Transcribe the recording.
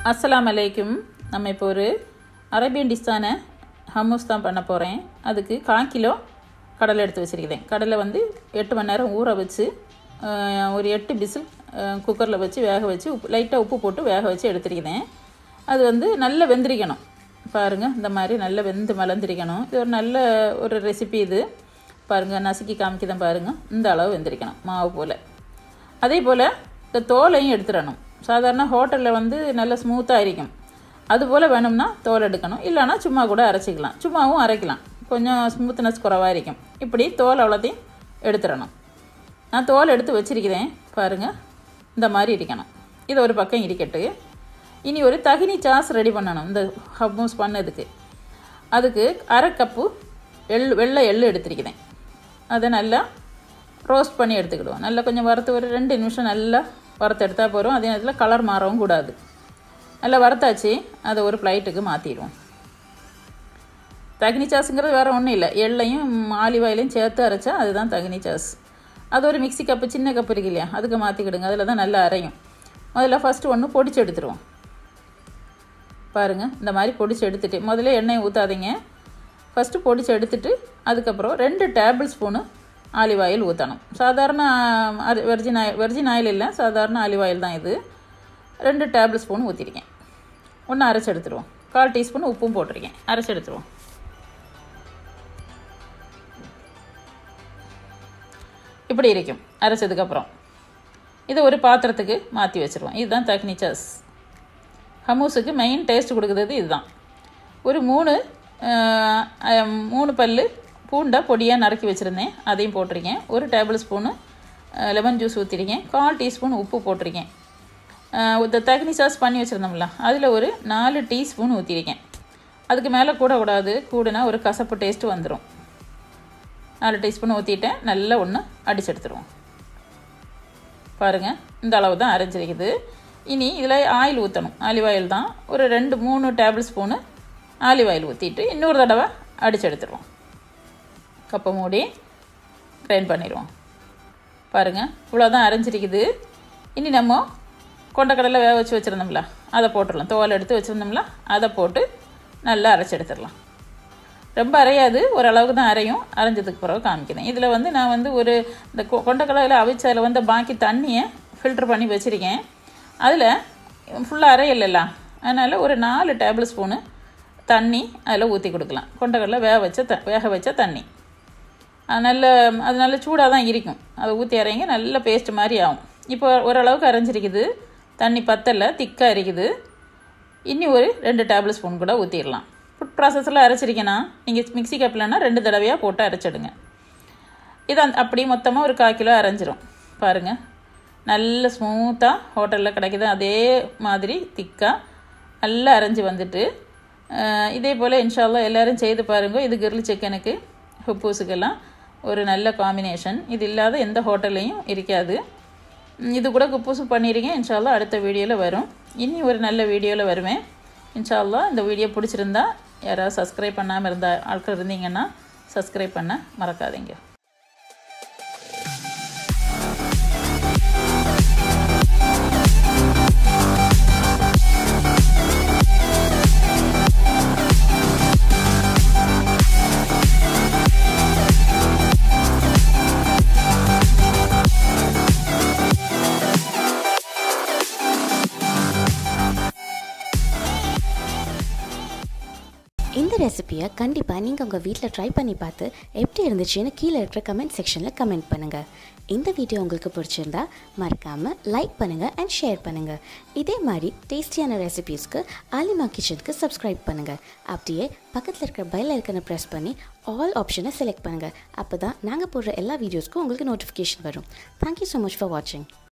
அஸ்ஸலாமு அலைக்கும் நம்ம இப்போ ஒரு அரேபியன் டிஷ்ஷான ஹம்மூஸ் தான் பண்ண போகிறேன் அதுக்கு கால் கிலோ கடலை எடுத்து வச்சுருக்கிறேன் கடலை வந்து எட்டு மணி நேரம் ஊற வச்சு அஹ், ஒரு எட்டு பிசில் குக்கரில் வச்சு வேக வச்சு உப்பு லைட்டாக உப்பு போட்டு வேக வச்சு எடுத்துருக்கிறேன் அது வந்து நல்லா வெந்திரிக்கணும் பாருங்கள் இந்த மாதிரி நல்லா வெந்து மலர்ந்திரிக்கணும் இது ஒரு நல்ல ஒரு ரெசிபி இது பாருங்கள் நசுக்கி காமிக்கதான் பாருங்கள் இந்த அளவு வெந்திரிக்கணும் மாவு போல் அதே போல் இந்த தோலையும் எடுத்துடணும் சாதாரண ஹோட்டலில் வந்து நல்ல ஸ்மூத்தாக இருக்கும் அதுபோல் வேணும்னா தோல் எடுக்கணும் இல்லைன்னா சும்மா கூட அரைச்சிக்கலாம் சும்மாவும் அரைக்கலாம் கொஞ்சம் ஸ்மூத்னஸ் குறைவாக இருக்கும் இப்படி தோல் அவ்வளோத்தையும் எடுத்துடணும் நான் தோல் எடுத்து வச்சிருக்கிறேன் பாருங்கள் இந்த மாதிரி இருக்கணும் இது ஒரு பக்கம் இருக்கட்டு இனி ஒரு தகினி சாஸ் ரெடி பண்ணணும் இந்த ஹம்மூஸ் பண்ணதுக்கு அதுக்கு அரை கப்பு எள் வெள்ளை எள்ளு எடுத்திருக்கிறேன் அதை நல்லா ரோஸ்ட் பண்ணி எடுத்துக்கிடுவோம் நல்லா கொஞ்சம் வறுத்து ஒரு ரெண்டு நிமிஷம் நல்லா வறுத்து எடுத்தால் போகிறோம் அதே நேரத்தில் கலர் மாறவும் கூடாது நல்லா வறுத்தாச்சு அதை ஒரு பிளைட்டுக்கு மாற்றிடுவோம் தகினி சாஸுங்கிறது வேறு ஒன்றும் இல்லை எள்ளையும் ஆலிவ் ஆயிலையும் சேர்த்து அரைச்சா அதுதான் தகினி சாஸ் அது ஒரு மிக்ஸி கப்பு சின்ன கப்பு இருக்கு இல்லையா அதுக்கு மாற்றிக்கிடுங்க அதில் தான் நல்லா அரையும் முதல்ல ஃபஸ்ட்டு ஒன்று பொடிச்சு எடுத்துருவோம் பாருங்கள் இந்த மாதிரி பொடிச்சு எடுத்துட்டு முதல்ல எண்ணெயை ஊற்றாதீங்க ஃபஸ்ட்டு பொடிச்சு எடுத்துட்டு அதுக்கப்புறம் ரெண்டு டேபிள் ஸ்பூனு ஆலிவ் ஆயில் ஊற்றணும் சாதாரண வெர்ஜின் ஆயில் வெர்ஜின் ஆயில் இல்லை சாதாரண ஆலிவ் ஆயில் தான் இது ரெண்டு டேபிள் ஸ்பூன் ஊற்றிருக்கேன் ஒன்று அரைச்சி எடுத்துருவோம் கால் டீஸ்பூன் உப்பும் போட்டிருக்கேன் அரைச்சி எடுத்துருவோம் இப்படி இருக்கும் அரைச்சதுக்கப்புறம் இதை ஒரு பாத்திரத்துக்கு மாற்றி வச்சுருவோம் இதுதான் தக்னி சாஸ் ஹமூஸுக்கு மெயின் டேஸ்ட் கொடுக்குறது இதுதான் ஒரு மூணு அஹ், அஹ், மூணு பல் பூண்டை பொடியாக நறுக்கி வச்சுருந்தேன் அதையும் போட்டிருக்கேன் ஒரு டேபிள் ஸ்பூனு லெமன் ஜூஸ் ஊற்றிருக்கேன் கால் டீஸ்பூன் உப்பு போட்டிருக்கேன் அஹ், இந்த தக்னி சாஸ் பண்ணி வச்சுருந்தோம்ல அதில் ஒரு நாலு டீஸ்பூன் ஊற்றிருக்கேன் அதுக்கு மேலே கூட கூடாது கூடுனா ஒரு கசப்பு டேஸ்ட்டு வந்துடும் நாலு டீஸ்பூன் ஊற்றிட்டேன் நல்லா ஒன்று அடிச்சு எடுத்துருவோம் பாருங்கள் இந்த அளவு தான் அரைஞ்சிருக்குது இனி இதில் ஆயில் ஊற்றணும் ஆலிவ் ஆயில் தான் ஒரு ரெண்டு மூணு டேபிள் ஸ்பூனு ஆலிவ் ஆயில் ஊற்றிட்டு இன்னொரு தடவை அடிச்சு எடுத்துருவோம் கப்பை மூடி கிரைண்ட் பண்ணிடுவோம் பாருங்கள் இவ்வளோதான் அரைஞ்சிருக்குது இனி நம்ம கொண்டக்கடலை வேக வச்சு வச்சுருந்தோம்ல அதை போட்டுடலாம் தோல் எடுத்து வச்சுருந்தோம்ல அதை போட்டு நல்லா அரைச்சி எடுத்துடலாம் ரொம்ப அரையாது ஓரளவுக்கு தான் அரையும் அரைஞ்சதுக்கு பிறகு காமிக்கிறேன் இதில் வந்து நான் வந்து ஒரு இந்த கொ- கொண்டக்கடலையில் அவிச்ச அதில் வந்து பாக்கி தண்ணியை ஃபில்டர் பண்ணி வச்சுருக்கேன் அதில் ஃபுல்லாக அரையில்ல அதனால் ஒரு நாலு டேபிள் ஸ்பூனு தண்ணி அதில் ஊற்றி கொடுக்கலாம் கொண்டக்கடலை வேக வச்ச த வேக வச்ச தண்ணி அது நல்ல அது நல்ல சூடாக தான் இருக்கும் அதை ஊற்றி அரைங்க நல்ல பேஸ்ட் மாதிரி ஆகும் இப்போ ஓரளவுக்கு அரைஞ்சிருக்குது தண்ணி பத்தலை திக்காக இருக்குது இன்னி ஒரு ரெண்டு டேபிள் ஸ்பூன் கூட ஊற்றிடலாம் ஃபுட் ப்ராசஸில் அரைச்சிருக்கேன்னா நீங்கள் மிக்ஸி கப்லன்னா ரெண்டு தடவையாக போட்டு அரைச்சிடுங்க இது அந்த அப்படியே மொத்தமாக ஒரு கால் கிலோ அரைஞ்சிரும் பாருங்கள் நல்ல ஸ்மூத்தாக ஹோட்டலில் கிடைக்குது அதே மாதிரி திக்காக நல்லா அரைஞ்சி வந்துட்டு அஹ், இதே போல் இன்ஷால்லா எல்லோரும் செய்து பாருங்க இது கிரில் சிக்கனுக்கு ஹுப்பூஸுக்கெல்லாம் ஒரு நல்ல காம்பினேஷன் இது இல்லாத எந்த ஹோட்டல்லையும் இருக்காது ம், இது கூட குப்பூசு பண்ணியிருக்கேன் இன்ஷால்லா அடுத்த வீடியோவில் வரும் இனி ஒரு நல்ல வீடியோவில் வருவேன் இன்ஷால்லா இந்த வீடியோ பிடிச்சிருந்தா யாராவது சப்ஸ்கிரைப் பண்ணாமல் இருந்த ஆட்கள் இருந்தீங்கன்னா சப்ஸ்கிரைப் பண்ண மறக்காதீங்க இந்த ரெசிபியை கண்டிப்பாக நீங்கள் உங்கள் வீட்டில் ட்ரை பண்ணி பார்த்து எப்படி இருந்துச்சுன்னு கீழே இருக்கிற கமெண்ட் செக்ஷனில் கமெண்ட் பண்ணுங்கள் இந்த வீடியோ உங்களுக்கு பிடிச்சிருந்தா மறக்காமல் லைக் பண்ணுங்கள் அண்ட் ஷேர் பண்ணுங்கள் இதே மாதிரி டேஸ்டியான ரெசிபீஸ்க்கு ஆலிமா கிச்சனுக்கு சப்ஸ்கிரைப் பண்ணுங்கள் அப்படியே பக்கத்தில் இருக்கிற பெல் ஐக்கனை ப்ரெஸ் பண்ணி ஆல் ஆப்ஷனை செலக்ட் பண்ணுங்கள் அப்போ தான் நாங்கள் போடுற எல்லா வீடியோஸ்க்கும் உங்களுக்கு நோட்டிஃபிகேஷன் வரும் தேங்க்யூ ஸோ மச் ஃபார் வாட்சிங்